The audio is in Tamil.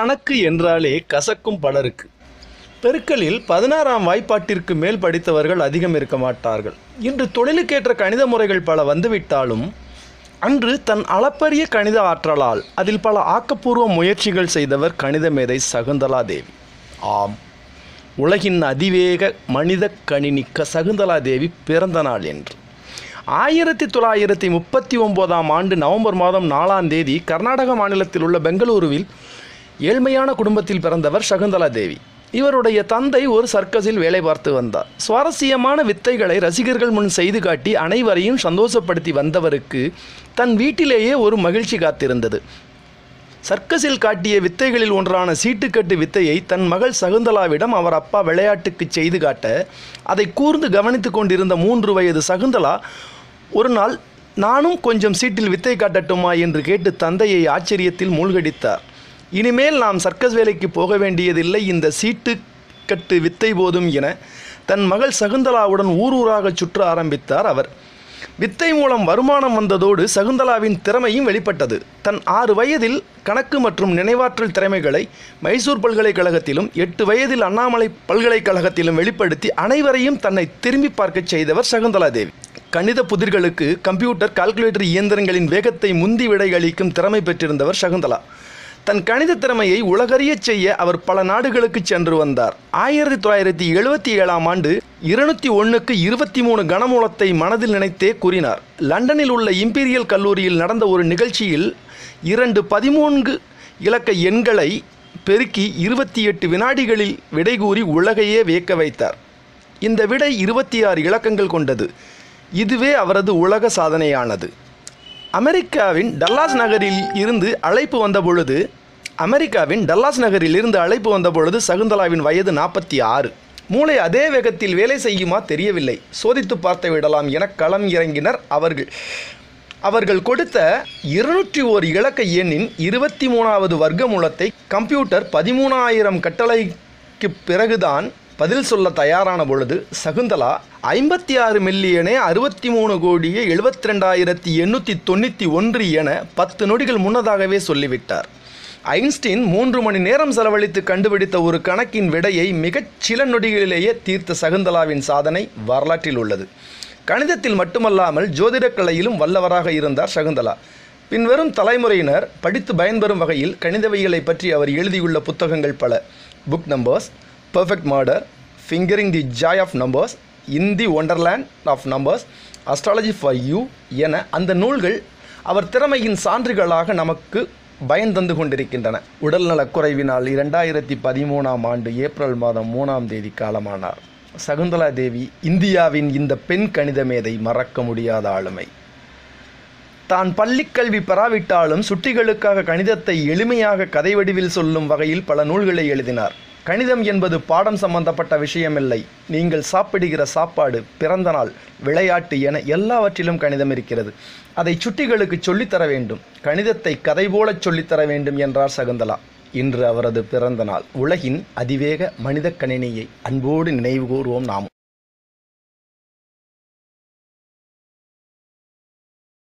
கணக்கு என்றாலே கசக்கும் பலருக்கு பெருக்கலில் பதினாறாம் வாய்ப்பாட்டிற்கு மேல் படித்தவர்கள் அதிகம் இருக்க மாட்டார்கள் இன்று தொழிலுக்கேற்ற கணித முறைகள் பல வந்துவிட்டாலும் அன்று தன் அளப்பரிய கணித ஆற்றலால் அதில் பல ஆக்கப்பூர்வ முயற்சிகள் செய்தவர் கணித மேதை சகுந்தலா தேவி ஆம் உலகின் அதிவேக மனித கணினிக்க சகுந்தலா தேவி பிறந்த நாள் என்று ஆயிரத்தி தொள்ளாயிரத்தி முப்பத்தி ஒம்போதாம் ஆண்டு நவம்பர் மாதம் நாலாம் தேதி கர்நாடக மாநிலத்தில் உள்ள பெங்களூருவில் ஏழ்மையான குடும்பத்தில் பிறந்தவர் சகுந்தலா தேவி இவருடைய தந்தை ஒரு சர்க்கஸில் வேலை பார்த்து வந்தார் சுவாரஸ்யமான வித்தைகளை ரசிகர்கள் முன் செய்து காட்டி அனைவரையும் சந்தோஷப்படுத்தி வந்தவருக்கு தன் வீட்டிலேயே ஒரு மகிழ்ச்சி காத்திருந்தது சர்க்கஸில் காட்டிய வித்தைகளில் ஒன்றான சீட்டுக்கட்டு வித்தையை தன் மகள் சகுந்தலாவிடம் அவர் அப்பா விளையாட்டுக்கு செய்து காட்ட அதை கூர்ந்து கவனித்து கொண்டிருந்த மூன்று வயது சகுந்தலா ஒரு நாள் நானும் கொஞ்சம் சீட்டில் வித்தை காட்டட்டுமா என்று கேட்டு தந்தையை ஆச்சரியத்தில் மூழ்கடித்தார் இனிமேல் நாம் சர்க்கஸ் வேலைக்கு போக வேண்டியதில்லை இந்த சீட்டு கட்டு வித்தை போதும் என தன் மகள் சகுந்தலாவுடன் ஊர் ஊராக சுற்ற ஆரம்பித்தார் அவர் வித்தை மூலம் வருமானம் வந்ததோடு சகுந்தலாவின் திறமையும் வெளிப்பட்டது தன் ஆறு வயதில் கணக்கு மற்றும் நினைவாற்றல் திறமைகளை மைசூர் பல்கலைக்கழகத்திலும் எட்டு வயதில் அண்ணாமலை பல்கலைக்கழகத்திலும் வெளிப்படுத்தி அனைவரையும் தன்னை திரும்பி பார்க்கச் செய்தவர் சகுந்தலா தேவி கணித புதிர்களுக்கு கம்ப்யூட்டர் கால்குலேட்டர் இயந்திரங்களின் வேகத்தை முந்தி விடையளிக்கும் திறமை பெற்றிருந்தவர் சகுந்தலா தன் கணித திறமையை உலகறியச் செய்ய அவர் பல நாடுகளுக்கு சென்று வந்தார் ஆயிரத்தி தொள்ளாயிரத்தி எழுபத்தி ஏழாம் ஆண்டு இருநூத்தி ஒன்றுக்கு இருபத்தி மூணு கனமூலத்தை மனதில் நினைத்தே கூறினார் லண்டனில் உள்ள இம்பீரியல் கல்லூரியில் நடந்த ஒரு நிகழ்ச்சியில் இரண்டு பதிமூன்று இலக்க எண்களை பெருக்கி இருபத்தி எட்டு வினாடிகளில் விடை கூறி உலகையே வியக்க வைத்தார் இந்த விடை இருபத்தி ஆறு இலக்கங்கள் கொண்டது இதுவே அவரது உலக சாதனையானது அமெரிக்காவின் டல்லாஸ் நகரில் இருந்து அழைப்பு வந்த பொழுது அமெரிக்காவின் டல்லாஸ் நகரில் இருந்து அழைப்பு வந்த பொழுது சகுந்தலாவின் வயது நாற்பத்தி ஆறு மூளை அதே வேகத்தில் வேலை செய்யுமா தெரியவில்லை சோதித்து பார்த்து விடலாம் என களம் இறங்கினர் அவர்கள் அவர்கள் கொடுத்த இருநூற்றி ஓர் இலக்க எண்ணின் இருபத்தி மூணாவது வர்க்கமூலத்தை கம்ப்யூட்டர் பதிமூணாயிரம் கட்டளைக்கு பிறகுதான் பதில் சொல்ல தயாரான பொழுது சகுந்தலா ஐம்பத்தி ஆறு மில்லியனே அறுபத்தி மூணு கோடியே எழுபத்தி ரெண்டாயிரத்தி எண்ணூற்றி தொண்ணூற்றி ஒன்று என பத்து நொடிகள் முன்னதாகவே சொல்லிவிட்டார் ஐன்ஸ்டீன் மூன்று மணி நேரம் செலவழித்து கண்டுபிடித்த ஒரு கணக்கின் விடையை மிகச் சில நொடிகளிலேயே தீர்த்த சகுந்தலாவின் சாதனை வரலாற்றில் உள்ளது கணிதத்தில் மட்டுமல்லாமல் ஜோதிடக் கலையிலும் வல்லவராக இருந்தார் சகுந்தலா பின்வரும் தலைமுறையினர் படித்து பயன்பெறும் வகையில் கணிதவியலை பற்றி அவர் எழுதியுள்ள புத்தகங்கள் பல book numbers perfect murder fingering the joy of numbers in the wonderland of numbers astrology for you என அந்த நூல்கள் அவர் திறமையின் சான்றுகளாக நமக்கு பயன் தந்து கொண்டிருக்கின்றன உடல்நலக் குறைவினால் இரண்டாயிரத்தி பதிமூணாம் ஆண்டு ஏப்ரல் மாதம் மூணாம் தேதி காலமானார் சகுந்தலா தேவி இந்தியாவின் இந்த பெண் கணித மேதை மறக்க முடியாத ஆளுமை தான் பள்ளிக்கல்வி பெறாவிட்டாலும் சுட்டிகளுக்காக கணிதத்தை எளிமையாக கதை வடிவில் சொல்லும் வகையில் பல நூல்களை எழுதினார் கணிதம் என்பது பாடம் சம்பந்தப்பட்ட விஷயமில்லை நீங்கள் சாப்பிடுகிற சாப்பாடு பிறந்தநாள் விளையாட்டு என எல்லாவற்றிலும் கணிதம் இருக்கிறது அதை சுட்டிகளுக்கு சொல்லித்தர வேண்டும் கணிதத்தை கதை போலச் சொல்லித்தர வேண்டும் என்றார் சகுந்தலா இன்று அவரது பிறந்த நாள் உலகின் அதிவேக மனித கணினியை அன்போடு நினைவு கூறுவோம் நாம்